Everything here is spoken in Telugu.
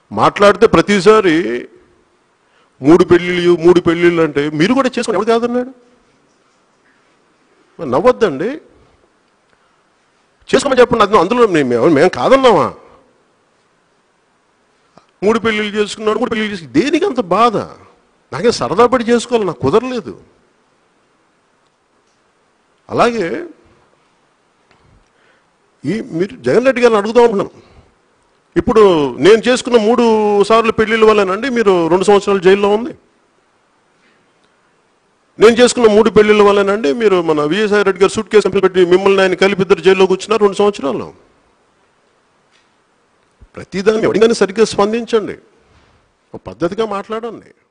మాట్లాడితే ప్రతిసారి మూడు పెళ్ళిళ్ళు మూడు పెళ్ళిళ్ళు అంటే మీరు కూడా చేసుకుని ఎవరు కాదన్నాడు మరి నవ్వొద్దండి చేసుకోమని చెప్పండి అది అందులో మేము మేము కాదన్నామా మూడు పెళ్ళిళ్ళు చేసుకున్నాడు మూడు పెళ్ళిళ్ళు చేసుకు దేనికి అంత బాధ నాకే సరదా పడి చేసుకోవాలి నాకు కుదరలేదు అలాగే ఈ మీరు జగన్ రెడ్డి గారిని అడుగుదాం అనుకున్నాను ఇప్పుడు నేను చేసుకున్న మూడు సార్లు పెళ్లిళ్ళ వల్లేనండి మీరు రెండు సంవత్సరాలు జైల్లో ఉంది నేను చేసుకున్న మూడు పెళ్లిళ్ళ వల్లేనండి మీరు మన విజయసాయి రెడ్డి గారు సూట్ కేసు పెట్టి మిమ్మల్ని ఆయన కలిపి ఇద్దరు జైల్లో కూర్చున్నారు రెండు సంవత్సరాలు ప్రతిదాన్ని ఎవరికైనా సరిగ్గా స్పందించండి ఒక పద్ధతిగా మాట్లాడండి